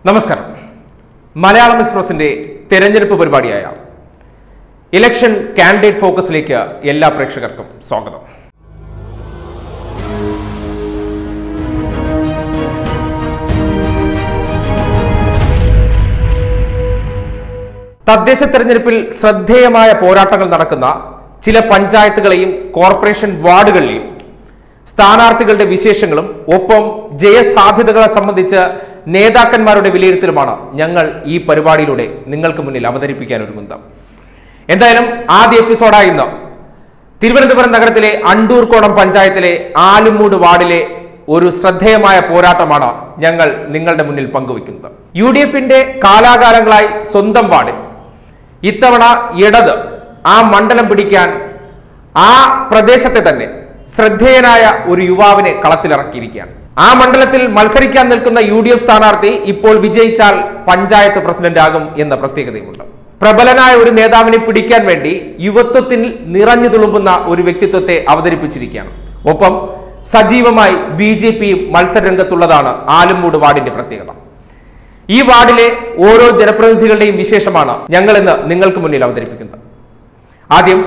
നമസ്കാരം മലയാളം എക്സ്പ്രസിന്റെ തെരഞ്ഞെടുപ്പ് പരിപാടിയായ ഇലക്ഷൻ കാൻഡിഡേറ്റ് ഫോക്കസിലേക്ക് എല്ലാ പ്രേക്ഷകർക്കും സ്വാഗതം തദ്ദേശ തെരഞ്ഞെടുപ്പിൽ ശ്രദ്ധേയമായ പോരാട്ടങ്ങൾ നടക്കുന്ന ചില പഞ്ചായത്തുകളെയും കോർപ്പറേഷൻ വാർഡുകളിലെയും സ്ഥാനാർത്ഥികളുടെ വിശേഷങ്ങളും ഒപ്പം ജയസാധ്യതകളെ സംബന്ധിച്ച് നേതാക്കന്മാരുടെ വിലയിരുത്തലുമാണ് ഞങ്ങൾ ഈ പരിപാടിയിലൂടെ നിങ്ങൾക്ക് മുന്നിൽ അവതരിപ്പിക്കാൻ ഒരുങ്ങുന്നത് എന്തായാലും ആദ്യ എപ്പിസോഡായി ഇന്ന് തിരുവനന്തപുരം നഗരത്തിലെ അണ്ടൂർക്കോണം പഞ്ചായത്തിലെ ആലുമൂട് വാർഡിലെ ഒരു ശ്രദ്ധേയമായ പോരാട്ടമാണ് ഞങ്ങൾ നിങ്ങളുടെ മുന്നിൽ പങ്കുവയ്ക്കുന്നത് യു ഡി എഫിന്റെ കാലാകാലങ്ങളായി സ്വന്തം വാർഡിൽ ഇത്തവണ ഇടത് ആ മണ്ഡലം പിടിക്കാൻ ആ പ്രദേശത്തെ തന്നെ ശ്രദ്ധേയനായ ഒരു യുവാവിനെ കളത്തിലിറക്കിയിരിക്കുകയാണ് ആ മണ്ഡലത്തിൽ മത്സരിക്കാൻ നിൽക്കുന്ന യു ഡി എഫ് സ്ഥാനാർത്ഥി ഇപ്പോൾ വിജയിച്ചാൽ പഞ്ചായത്ത് പ്രസിഡന്റ് ആകും എന്ന പ്രത്യേകതയുമുണ്ട് പ്രബലനായ ഒരു നേതാവിനെ പിടിക്കാൻ വേണ്ടി യുവത്വത്തിൽ നിറഞ്ഞു തുളുമ്പുന്ന ഒരു വ്യക്തിത്വത്തെ അവതരിപ്പിച്ചിരിക്കുകയാണ് ഒപ്പം സജീവമായി ബി ജെ പിയും മത്സരരംഗത്തുള്ളതാണ് ആലുംമൂട് വാർഡിന്റെ പ്രത്യേകത ഈ വാർഡിലെ ഓരോ ജനപ്രതിനിധികളുടെയും വിശേഷമാണ് ഞങ്ങൾ ഇന്ന് നിങ്ങൾക്ക് മുന്നിൽ അവതരിപ്പിക്കുന്നത് ആദ്യം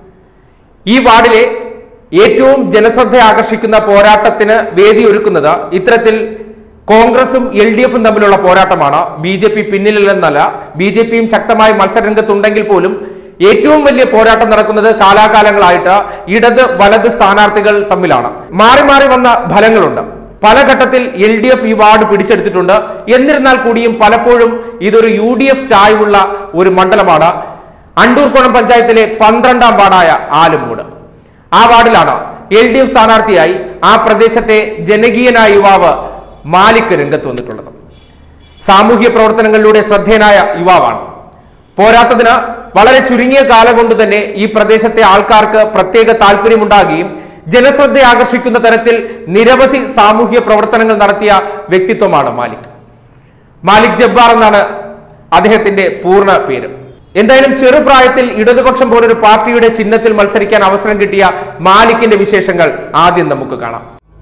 ഈ വാർഡിലെ ഏറ്റവും ജനശ്രദ്ധ ആകർഷിക്കുന്ന പോരാട്ടത്തിന് വേദി ഒരുക്കുന്നത് ഇത്തരത്തിൽ കോൺഗ്രസും എൽ ഡി എഫും തമ്മിലുള്ള പോരാട്ടമാണ് ബി ജെ പി പിന്നിലല്ലെന്നല്ല ബി ജെ പിയും ശക്തമായി മത്സരരംഗത്തുണ്ടെങ്കിൽ പോലും ഏറ്റവും വലിയ പോരാട്ടം നടക്കുന്നത് കാലാകാലങ്ങളായിട്ട് ഇടത് വലത് സ്ഥാനാർത്ഥികൾ തമ്മിലാണ് മാറി മാറി വന്ന ഫലങ്ങളുണ്ട് പല ഘട്ടത്തിൽ എൽ ഡി എഫ് ഈ വാർഡ് പിടിച്ചെടുത്തിട്ടുണ്ട് എന്നിരുന്നാൽ കൂടിയും പലപ്പോഴും ഇതൊരു യു ഡി എഫ് ചായ്വുള്ള ഒരു മണ്ഡലമാണ് അണ്ടൂർക്കോണം പഞ്ചായത്തിലെ പന്ത്രണ്ടാം വാർഡായ ആലുമൂട് ആ വാർഡിലാണ് എൽ ഡി എഫ് സ്ഥാനാർത്ഥിയായി ആ പ്രദേശത്തെ ജനകീയനായ യുവാവ് മാലിക് രംഗത്ത് വന്നിട്ടുള്ളത് സാമൂഹ്യ പ്രവർത്തനങ്ങളിലൂടെ ശ്രദ്ധേയനായ യുവാവാണ് പോരാത്തതിന് വളരെ ചുരുങ്ങിയ കാലം കൊണ്ട് തന്നെ ഈ പ്രദേശത്തെ ആൾക്കാർക്ക് പ്രത്യേക താല്പര്യമുണ്ടാകുകയും ജനശ്രദ്ധ ആകർഷിക്കുന്ന തരത്തിൽ നിരവധി സാമൂഹ്യ പ്രവർത്തനങ്ങൾ നടത്തിയ വ്യക്തിത്വമാണ് മാലിക് മാലിക് ജബ്ബാർ എന്നാണ് അദ്ദേഹത്തിന്റെ പൂർണ്ണ പേര് എന്തായാലും ചെറുപ്രായത്തിൽ ഇടതുപക്ഷം പോലൊരു പാർട്ടിയുടെ ചിഹ്നത്തിൽ മത്സരിക്കാൻ അവസരം കിട്ടിയ മാലിക്കിന്റെ വിശേഷങ്ങൾ ആദ്യം നമുക്ക് കാണാം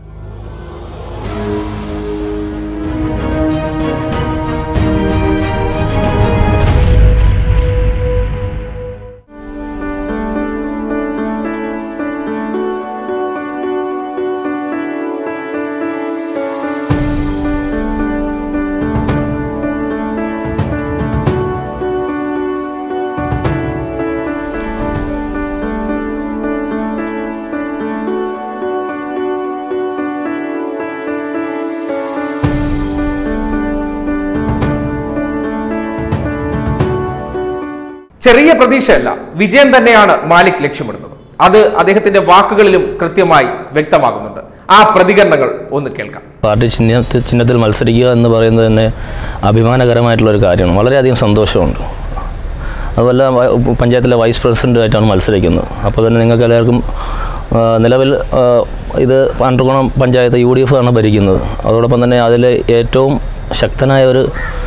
ചെറിയ പ്രതീക്ഷയല്ല വിജയം തന്നെയാണ് മാലിക് ലക്ഷ്യമിടുന്നത് അത് അദ്ദേഹത്തിന്റെ വാക്കുകളിലും കൃത്യമായി വ്യക്തമാകുന്നുണ്ട് ആ പ്രതികരണങ്ങൾ ഒന്ന് കേൾക്കാം പാർട്ടി ചിഹ്നത്തിൽ ചിഹ്നത്തിൽ മത്സരിക്കുക എന്ന് പറയുന്നത് തന്നെ അഭിമാനകരമായിട്ടുള്ളൊരു കാര്യമാണ് വളരെയധികം സന്തോഷമുണ്ട് അതുപോലെ വ- പഞ്ചായത്തിലെ വൈസ് പ്രസിഡൻ്റായിട്ടാണ് മത്സരിക്കുന്നത് അപ്പോൾ തന്നെ നിങ്ങൾക്ക് എല്ലാവർക്കും ആ, നിലവിൽ ആ, ഇത് Andoorkonam panchayat U D F ആണ് ഭരിക്കുന്നത് അതോടൊപ്പം തന്നെ അതിൽ ഏറ്റവും ശക്തനായ ഒരു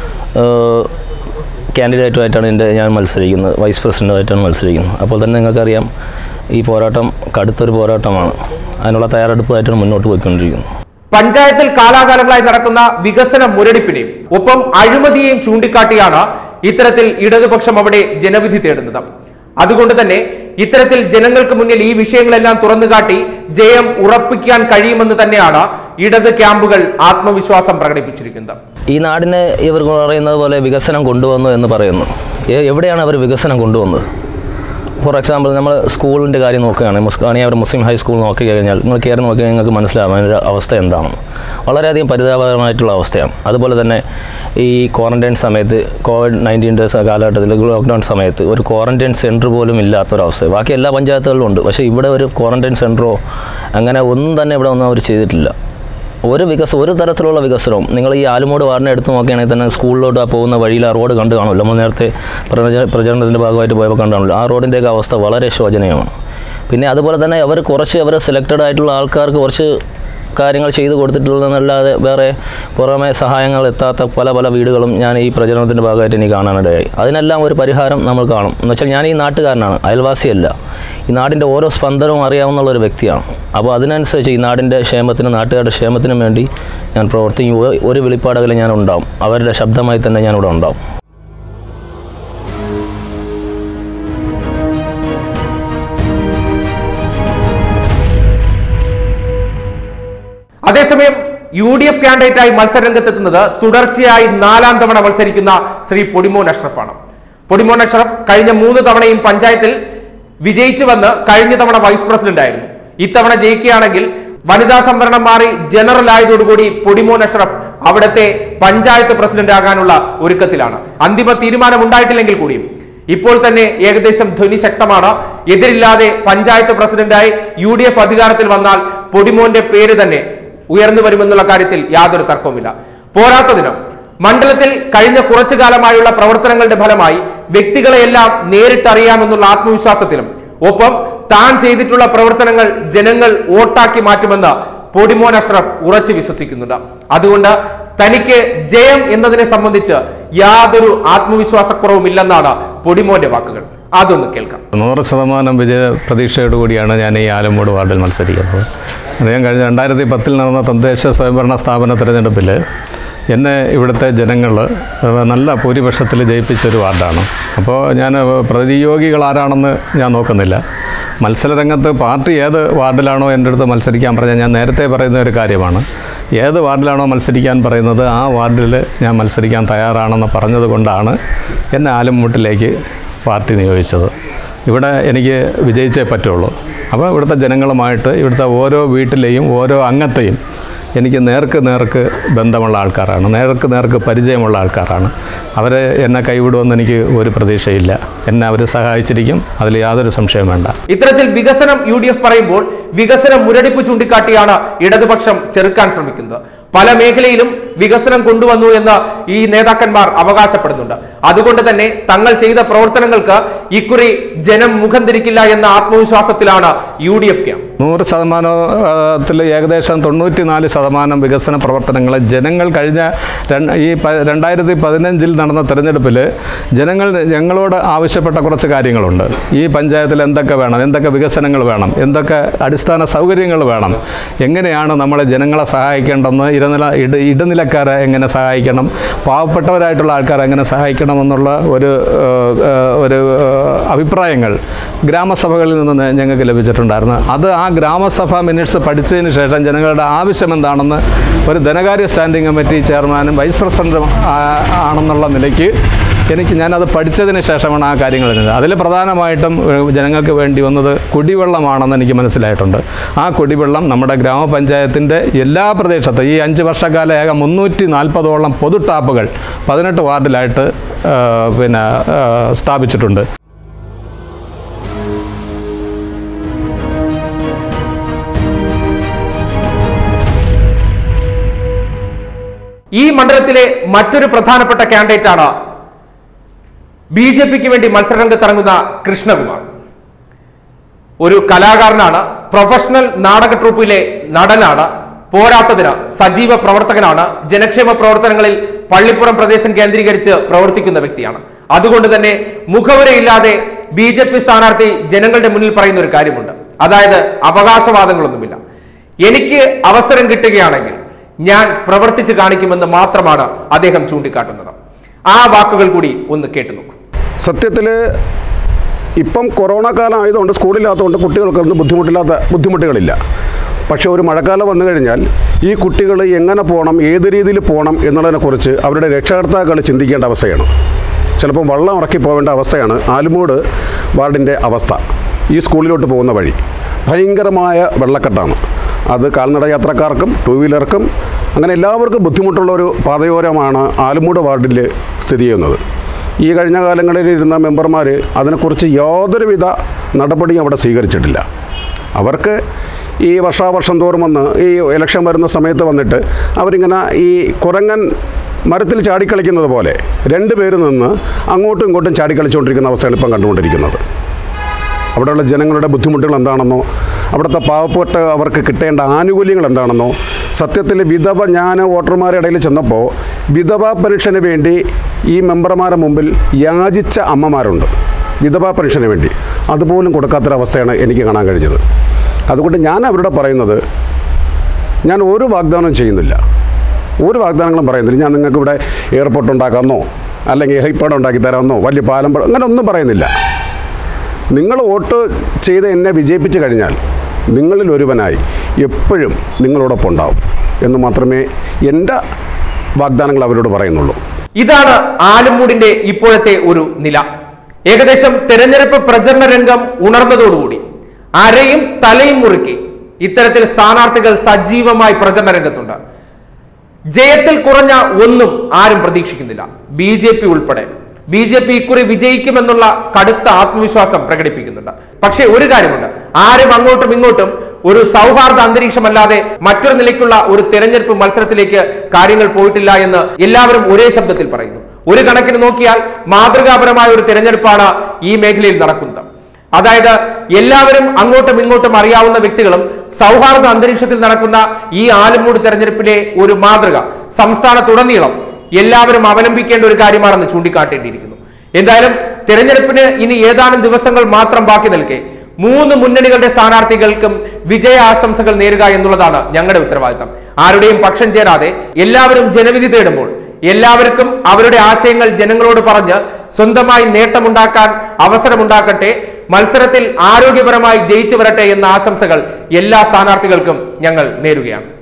കാൻഡിഡേറ്റുമായിട്ടാണ് എൻ്റെ ഞാൻ മത്സരിക്കുന്നത് വൈസ് പ്രസിഡൻ്റായിട്ടാണ് മത്സരിക്കുന്നത് അപ്പോൾ തന്നെ നിങ്ങൾക്കറിയാം ഈ പോരാട്ടം കടുത്തൊരു പോരാട്ടമാണ് അതിനുള്ള തയ്യാറെടുപ്പായിട്ടാണ് മുന്നോട്ട് പോയിക്കൊണ്ടിരിക്കുന്നത് പഞ്ചായത്തിൽ കാലാകാലങ്ങളായി നടക്കുന്ന വികസന മുരടിപ്പിനെയും ഒപ്പം അഴിമതിയെയും ചൂണ്ടിക്കാട്ടിയാണ് ഇത്തരത്തിൽ ഇടതുപക്ഷം അവിടെ ജനവിധി തേടുന്നത് അതുകൊണ്ട് തന്നെ ഇത്തരത്തിൽ ജനങ്ങൾക്ക് മുന്നിൽ ഈ വിഷയങ്ങളെല്ലാം തുറന്നുകാട്ടി ജയം ഉറപ്പിക്കാൻ കഴിയുമെന്ന് തന്നെയാണ് ഇടത് ക്യാമ്പുകൾ ആത്മവിശ്വാസം പ്രകടിപ്പിച്ചിരിക്കുന്നത് ഈ നാടിനെ ഇവർ പറയുന്നത് പോലെ വികസനം കൊണ്ടുവന്നു എന്ന് പറയുന്നു എ- എവിടെയാണ് അവർ വികസനം കൊണ്ടുവന്നത് ഫോർ എക്സാമ്പിൾ നമ്മൾ സ്കൂളിൻ്റെ കാര്യം നോക്കുകയാണ് മുസ്കാണി അവർ മുസ്ലിം ഹൈസ്കൂൾ നോക്കി കഴിഞ്ഞാൽ നിങ്ങൾ കയറി നോക്കി കഴിഞ്ഞാൽ നിങ്ങൾക്ക് മനസ്സിലാവും അതിൻ്റെ അവസ്ഥ എന്താണെന്ന് വളരെയധികം പരിതാപകരമായിട്ടുള്ള അവസ്ഥയാണ് അതുപോലെ തന്നെ ഈ ക്വാറന്റൈൻ സമയത്ത് കോവിഡ് നയൻറ്റീൻ്റെ കാലഘട്ടത്തിൽ ലോക്ക്ഡൗൺ സമയത്ത് ഒരു ക്വാറന്റൈൻ സെൻറ്റർ പോലും ഇല്ലാത്തൊരവസ്ഥ ബാക്കി എല്ലാ പഞ്ചായത്തുകളിലും ഉണ്ട് പക്ഷേ ഇവിടെ ഒരു ക്വാറന്റൈൻ സെൻറ്ററോ അങ്ങനെ ഒന്നും തന്നെ ഇവിടെ ഒന്നും അവർ ചെയ്തിട്ടില്ല ഒരു വികസ ഒരു തരത്തിലുള്ള വികസനവും നിങ്ങൾ ഈ ആലുമൂട് വാർഡിനെ എടുത്ത് നോക്കുകയാണെങ്കിൽ തന്നെ സ്കൂളിലോട്ട് ആ പോകുന്ന വഴിയിൽ ആ റോഡ് കണ്ടു കാണുമല്ലോ നമ്മൾ നേരത്തെ പ്രച പ്രചരണത്തിൻ്റെ ഭാഗമായിട്ട് പോയപ്പോൾ കണ്ടു കാണുമല്ലോ ആ റോഡിൻ്റെയൊക്കെ അവസ്ഥ വളരെ ശോചനീയമാണ് പിന്നെ അതുപോലെ തന്നെ അവർ കുറച്ച് അവർ സെലക്റ്റഡ് ആയിട്ടുള്ള ആൾക്കാർക്ക് കുറച്ച് കാര്യങ്ങൾ ചെയ്തു കൊടുത്തിട്ടുള്ളതെന്നല്ലാതെ വേറെ പുറമെ സഹായങ്ങൾ എത്താത്ത പല പല വീടുകളും ഞാൻ ഈ പ്രചരണത്തിൻ്റെ ഭാഗമായിട്ട് എനിക്ക് കാണാനിടയായി അതിനെല്ലാം ഒരു പരിഹാരം നമ്മൾ കാണും എന്ന് വെച്ചാൽ ഞാൻ ഈ നാട്ടുകാരനാണ് അയൽവാസിയല്ല ഈ നാടിൻ്റെ ഓരോ സ്പന്ദനവും അറിയാവുന്ന ഒരു വ്യക്തിയാണ് അപ്പോൾ അതിനനുസരിച്ച് ഈ നാടിൻ്റെ ക്ഷേമത്തിനും നാട്ടുകാരുടെ ക്ഷേമത്തിനും വേണ്ടി ഞാൻ പ്രവർത്തിക്കും ഒ- ഒരു വെളിപ്പാടകലും ഞാൻ ഉണ്ടാവും അവരുടെ ശബ്ദമായി തന്നെ ഞാനിവിടെ ഉണ്ടാവും അതേസമയം യു ഡി എഫ് കാൻഡിഡേറ്റായി മത്സരരംഗത്തെത്തുന്നത് തുടർച്ചയായി നാലാം തവണ മത്സരിക്കുന്ന ശ്രീ പൊടിമോൻ അഷ്റഫാണ് പൊടിമോൻ അഷ്റഫ് കഴിഞ്ഞ മൂന്ന് തവണയും പഞ്ചായത്തിൽ വിജയിച്ചു വന്ന് കഴിഞ്ഞ തവണ വൈസ് പ്രസിഡന്റ് ആയിരുന്നു ഇത്തവണ ജയിക്കുകയാണെങ്കിൽ വനിതാ സംവരണം മാറി ജനറൽ ആയതോടുകൂടി പൊടിമോൻ അഷ്റഫ് അവിടുത്തെ പഞ്ചായത്ത് പ്രസിഡന്റ് ആകാനുള്ള ഒരുക്കത്തിലാണ് അന്തിമ തീരുമാനം ഉണ്ടായിട്ടില്ലെങ്കിൽ കൂടിയും ഇപ്പോൾ തന്നെ ഏകദേശം ധ്വനി ശക്തമാണ് എതിരില്ലാതെ പഞ്ചായത്ത് പ്രസിഡന്റായി യു ഡി എഫ് അധികാരത്തിൽ വന്നാൽ പൊടിമോന്റെ പേര് തന്നെ ഉയർന്നു വരുമെന്നുള്ള കാര്യത്തിൽ യാതൊരു തർക്കവുമില്ല പോരാത്തതിന് മണ്ഡലത്തിൽ കഴിഞ്ഞ കുറച്ചു കാലമായുള്ള പ്രവർത്തനങ്ങളുടെ ഫലമായി വ്യക്തികളെയെല്ലാം നേരിട്ടറിയാമെന്നുള്ള ആത്മവിശ്വാസത്തിലും ഒപ്പം താൻ ചെയ്തിട്ടുള്ള പ്രവർത്തനങ്ങൾ ജനങ്ങൾ വോട്ടാക്കി മാറ്റുമെന്ന് പൊടിമോൻ അഷ്റഫ് ഉറച്ചു വിശ്വസിക്കുന്നുണ്ട് അതുകൊണ്ട് തനിക്ക് ജയം എന്നതിനെ സംബന്ധിച്ച് യാതൊരു ആത്മവിശ്വാസക്കുറവുമില്ലെന്നാണ് പൊടിമോന്റെ വാക്കുകൾ അതൊന്ന് കേൾക്കാം നൂറ് ശതമാനം വിജയ പ്രതീക്ഷയോടുകൂടിയാണ് ഞാൻ ഈ ആലമ്മൂട് വാർഡിൽ മത്സരിക്കുന്നത് അറിയാൻ കഴിഞ്ഞ രണ്ടായിരത്തി പത്തിൽ നടന്ന തദ്ദേശ സ്വയംഭരണ സ്ഥാപന തിരഞ്ഞെടുപ്പിൽ എന്നെ ഇവിടുത്തെ ജനങ്ങൾ നല്ല ഭൂരിപക്ഷത്തിൽ ജയിപ്പിച്ചൊരു വാർഡാണ് അപ്പോൾ ഞാൻ പ്രതിയോഗികൾ ആരാണെന്ന് ഞാൻ നോക്കുന്നില്ല മത്സരരംഗത്ത് പാർട്ടി ഏത് വാർഡിലാണോ എൻ്റെ അടുത്ത് മത്സരിക്കാൻ പറഞ്ഞാൽ ഞാൻ നേരത്തെ പറയുന്ന ഒരു കാര്യമാണ് ഏത് വാർഡിലാണോ മത്സരിക്കാൻ പറയുന്നത് ആ വാർഡിൽ ഞാൻ മത്സരിക്കാൻ തയ്യാറാണെന്ന് പറഞ്ഞത് കൊണ്ടാണ് എന്നെ ആലമ്മൂട്ടിലേക്ക് പാർട്ടി നിയോഗിച്ചത് ഇവിടെ എനിക്ക് വിജയിച്ചേ പറ്റുള്ളൂ അപ്പോൾ ഇവിടുത്തെ ജനങ്ങളുമായിട്ട് ഇവിടുത്തെ ഓരോ വീട്ടിലെയും ഓരോ അംഗത്തെയും എനിക്ക് നേർക്ക് നേർക്ക് ബന്ധമുള്ള ആൾക്കാരാണ് നേർക്ക് നേർക്ക് പരിചയമുള്ള ആൾക്കാരാണ് അവർ എന്നെ കൈവിടുമെന്ന് എനിക്ക് ഒരു പ്രതീക്ഷയില്ല എന്നെ അവർ സഹായിച്ചിരിക്കും അതിൽ യാതൊരു സംശയവും വേണ്ട ഇത്തരത്തിൽ വികസനം യു ഡി എഫ് പറയുമ്പോൾ വികസന മുരടിപ്പ് ചൂണ്ടിക്കാട്ടിയാണ് ഇടതുപക്ഷം ചെറുക്കാൻ ശ്രമിക്കുന്നത് പല മേഖലയിലും വികസനം കൊണ്ടുവന്നു എന്ന് ഈ നേതാക്കന്മാർ അവകാശപ്പെടുന്നുണ്ട് അതുകൊണ്ട് തന്നെ തങ്ങൾ ചെയ്ത പ്രവർത്തനങ്ങൾക്ക് ഇക്കുറി ജനം മുഖം തിരിക്കില്ല എന്ന ആത്മവിശ്വാസത്തിലാണ് യു ഡി എഫ് ക്യാമ്പ് നൂറ് ശതമാനത്തിൽ ഏകദേശം തൊണ്ണൂറ്റി നാല് ശതമാനം വികസന പ്രവർത്തനങ്ങൾ ജനങ്ങൾ കഴിഞ്ഞ രണ്ട് ഈ പ രണ്ടായിരത്തി പതിനഞ്ചിൽ നടന്ന തെരഞ്ഞെടുപ്പിൽ ജനങ്ങൾ ഞങ്ങളോട് ആവശ്യപ്പെട്ട കുറച്ച് കാര്യങ്ങളുണ്ട് ഈ പഞ്ചായത്തിൽ എന്തൊക്കെ വേണം എന്തൊക്കെ വികസനങ്ങൾ വേണം എന്തൊക്കെ അടിസ്ഥാന സൗകര്യങ്ങൾ വേണം എങ്ങനെയാണ് നമ്മൾ ജനങ്ങളെ സഹായിക്കേണ്ടെന്ന് ഇടനില ഇട ഇടനിലക്കാരെ എങ്ങനെ സഹായിക്കണം പാവപ്പെട്ടവരായിട്ടുള്ള ആൾക്കാരെ എങ്ങനെ സഹായിക്കണമെന്നുള്ള ഒരു ഏഹ്, ഏഹ്, ഒരു ഏഹ്, അഭിപ്രായങ്ങൾ ഗ്രാമസഭകളിൽ നിന്ന് ഞങ്ങൾക്ക് ലഭിച്ചിട്ടുണ്ടായിരുന്നു അത് ആ ഗ്രാമസഭ മിനിറ്റ്സ് പഠിച്ചതിന് ശേഷം ജനങ്ങളുടെ ആവശ്യം എന്താണെന്ന് ഒരു ധനകാര്യ സ്റ്റാൻഡിംഗ് കമ്മിറ്റി ചെയർമാനും വൈസ് പ്രസിഡൻറ്റും ആ- ആണെന്നുള്ള നിലയ്ക്ക് എനിക്ക് ഞാനത് പഠിച്ചതിന് ശേഷമാണ് ആ കാര്യങ്ങൾ ചെയ്യുന്നത് അതിൽ പ്രധാനമായിട്ടും ഏഹ്, ജനങ്ങൾക്ക് വേണ്ടി വന്നത് കുടിവെള്ളമാണെന്ന് എനിക്ക് മനസ്സിലായിട്ടുണ്ട് ആ കുടിവെള്ളം നമ്മുടെ ഗ്രാമപഞ്ചായത്തിൻ്റെ എല്ലാ പ്രദേശത്തും ഈ അഞ്ച് വർഷക്കാലം ഏകം മുന്നൂറ്റി നാൽപ്പതോളം പൊതു ടാപ്പുകൾ പതിനെട്ട് വാർഡിലായിട്ട് ഏഹ്, പിന്നെ ഏഹ്, സ്ഥാപിച്ചിട്ടുണ്ട് ഈ മണ്ഡലത്തിലെ മറ്റൊരു പ്രധാനപ്പെട്ട കാൻഡിഡേറ്റ് ആണ് ബി ജെ പിക്ക് വേണ്ടി മത്സരരംഗത്തിറങ്ങുന്ന കൃഷ്ണകുമാർ ഒരു കലാകാരനാണ് പ്രൊഫഷണൽ നാടക ട്രൂപ്പിലെ നടനാണ് പോരാത്തതിന് സജീവ പ്രവർത്തകനാണ് ജനക്ഷേമ പ്രവർത്തനങ്ങളിൽ പള്ളിപ്പുറം പ്രദേശം കേന്ദ്രീകരിച്ച് പ്രവർത്തിക്കുന്ന വ്യക്തിയാണ് അതുകൊണ്ട് തന്നെ മുഖവരയില്ലാതെ ബി ജെ പി സ്ഥാനാർത്ഥി ജനങ്ങളുടെ മുന്നിൽ പറയുന്ന ഒരു കാര്യമുണ്ട് അതായത് അവകാശവാദങ്ങളൊന്നുമില്ല എനിക്ക് അവസരം കിട്ടുകയാണെങ്കിൽ ഞാൻ പ്രവർത്തിച്ച് കാണിക്കുമെന്ന് മാത്രമാണ് അദ്ദേഹം ചൂണ്ടിക്കാട്ടുന്നത് ആ വാക്കുകൾ കൂടി ഒന്ന് കേട്ടു നോക്കൂ സത്യത്തിൽ ഇപ്പം കൊറോണ കാലം ആയതുകൊണ്ട് സ്കൂളില്ലാത്തതുകൊണ്ട് കുട്ടികൾക്കൊന്നും ബുദ്ധിമുട്ടില്ലാത്ത ബുദ്ധിമുട്ടുകളില്ല പക്ഷേ ഒരു മഴക്കാലം വന്നു കഴിഞ്ഞാൽ ഈ കുട്ടികൾ എങ്ങനെ പോകണം ഏത് രീതിയിൽ പോകണം എന്നുള്ളതിനെക്കുറിച്ച് അവരുടെ രക്ഷകർത്താക്കൾ ചിന്തിക്കേണ്ട അവസ്ഥയാണ് ചിലപ്പം വള്ളം ഇറക്കി പോകേണ്ട അവസ്ഥയാണ് ആലുമൂട് വാർഡിൻ്റെ അവസ്ഥ ഈ സ്കൂളിലോട്ട് പോകുന്ന വഴി ഭയങ്കരമായ വെള്ളക്കെട്ടാണ് അത് കാൽനട യാത്രക്കാർക്കും ടൂ വീലർക്കും അങ്ങനെ എല്ലാവർക്കും ബുദ്ധിമുട്ടുള്ള ഒരു പാതയോരമാണ് ആലുമൂട് വാർഡിൽ സ്ഥിതി ചെയ്യുന്നത് ഈ കഴിഞ്ഞ കാലങ്ങളിൽ ഇരുന്ന മെമ്പർമാർ അതിനെക്കുറിച്ച് യാതൊരുവിധ നടപടിയും അവിടെ സ്വീകരിച്ചിട്ടില്ല അവർക്ക് ഈ വർഷാവർഷം തോറും വന്ന് ഈ ഇലക്ഷൻ വരുന്ന സമയത്ത് വന്നിട്ട് അവരിങ്ങനെ ഈ കുരങ്ങൻ മരത്തിൽ ചാടിക്കളിക്കുന്നത് പോലെ രണ്ട് പേര് നിന്ന് അങ്ങോട്ടും ഇങ്ങോട്ടും ചാടിക്കളിച്ചുകൊണ്ടിരിക്കുന്ന അവസ്ഥയാണ് ഇപ്പം കണ്ടുകൊണ്ടിരിക്കുന്നത് അവിടെയുള്ള ജനങ്ങളുടെ ബുദ്ധിമുട്ടുകൾ എന്താണെന്നോ അവിടുത്തെ പാവപ്പെട്ട അവർക്ക് കിട്ടേണ്ട ആനുകൂല്യങ്ങൾ എന്താണെന്നോ സത്യത്തിൽ വിധവ ഞാൻ വോട്ടർമാരുടെ ഇടയിൽ ചെന്നപ്പോൾ വിധവ പെൻഷന് വേണ്ടി ഈ മെമ്പർമാരുടെ മുമ്പിൽ യാചിച്ച അമ്മമാരുണ്ട് വിധവാ പെൻഷന് വേണ്ടി അതുപോലും കൊടുക്കാത്തൊരവസ്ഥയാണ് എനിക്ക് കാണാൻ കഴിഞ്ഞത് അതുകൊണ്ട് ഞാൻ അവരോട് പറയുന്നത് ഞാൻ ഒരു വാഗ്ദാനം ചെയ്യുന്നില്ല ഒരു വാഗ്ദാനങ്ങളും പറയുന്നില്ല ഞാൻ നിങ്ങൾക്ക് ഇവിടെ എയർപോർട്ട് ഉണ്ടാക്കാമെന്നോ അല്ലെങ്കിൽ ഹെലിപ്പാഡ് ഉണ്ടാക്കി തരാമെന്നോ വലിയ പാലം പ- അങ്ങനെ ഒന്നും പറയുന്നില്ല നിങ്ങൾ വോട്ട് ചെയ്ത് എന്നെ വിജയിപ്പിച്ച് കഴിഞ്ഞാൽ നിങ്ങളിൽ ഒരുവനായി എപ്പോഴും നിങ്ങളോടൊപ്പം ഉണ്ടാവും എന്ന് മാത്രമേ എൻ്റെ വാഗ്ദാനങ്ങൾ അവരോട് പറയുന്നുള്ളൂ ഇതാണ് ആലമ്പൂടിന്റെ ഇപ്പോഴത്തെ ഒരു നില ഏകദേശം തെരഞ്ഞെടുപ്പ് പ്രചരണ രംഗം ഉണർന്നതോടുകൂടി അരയും തലയും മുറുക്കി ഇത്തരത്തിൽ സ്ഥാനാർത്ഥികൾ സജീവമായി പ്രചരണ രംഗത്തുണ്ട് ജയത്തിൽ കുറഞ്ഞ ഒന്നും ആരും പ്രതീക്ഷിക്കുന്നില്ല ബി ജെ പി ഉൾപ്പെടെ ബി ജെ പി ഇക്കുറി വിജയിക്കുമെന്നുള്ള കടുത്ത ആത്മവിശ്വാസം പ്രകടിപ്പിക്കുന്നുണ്ട് പക്ഷേ ഒരു കാര്യമുണ്ട് ആരും അങ്ങോട്ടും ഇങ്ങോട്ടും ഒരു സൗഹാർദ്ദ അന്തരീക്ഷമല്ലാതെ മറ്റൊരു നിലയ്ക്കുള്ള ഒരു തെരഞ്ഞെടുപ്പ് മത്സരത്തിലേക്ക് കാര്യങ്ങൾ പോയിട്ടില്ല എന്ന് എല്ലാവരും ഒരേ ശബ്ദത്തിൽ പറയുന്നു ഒരു കണക്കിന് നോക്കിയാൽ മാതൃകാപരമായ ഒരു തെരഞ്ഞെടുപ്പാണ് ഈ മേഖലയിൽ നടക്കുന്നത് അതായത് എല്ലാവരും അങ്ങോട്ടും ഇങ്ങോട്ടും അറിയാവുന്ന വ്യക്തികളും സൗഹാർദ്ദ അന്തരീക്ഷത്തിൽ നടക്കുന്ന ഈ ആലുമൂട് തെരഞ്ഞെടുപ്പിലെ ഒരു മാതൃക സംസ്ഥാനത്തുടനീളം എല്ലാവരും അവലംബിക്കേണ്ട ഒരു കാര്യമാണെന്ന് ചൂണ്ടിക്കാട്ടേണ്ടിയിരിക്കുന്നു എന്തായാലും തെരഞ്ഞെടുപ്പിന് ഇനി ഏതാനും ദിവസങ്ങൾ മാത്രം ബാക്കി നിൽക്കെ മൂന്ന് മുന്നണികളുടെ സ്ഥാനാർത്ഥികൾക്കും വിജയ ആശംസകൾ നേരുക എന്നുള്ളതാണ് ഞങ്ങളുടെ ഉത്തരവാദിത്തം ആരുടെയും പക്ഷം ചേരാതെ എല്ലാവരും ജനവിധി തേടുമ്പോൾ എല്ലാവർക്കും അവരുടെ ആശയങ്ങൾ ജനങ്ങളോട് പറഞ്ഞ് സ്വന്തമായി നേട്ടമുണ്ടാക്കാൻ അവസരമുണ്ടാക്കട്ടെ മത്സരത്തിൽ ആരോഗ്യപരമായി ജയിച്ചു വരട്ടെ എന്ന ആശംസകൾ എല്ലാ സ്ഥാനാർത്ഥികൾക്കും ഞങ്ങൾ നേരുകയാണ്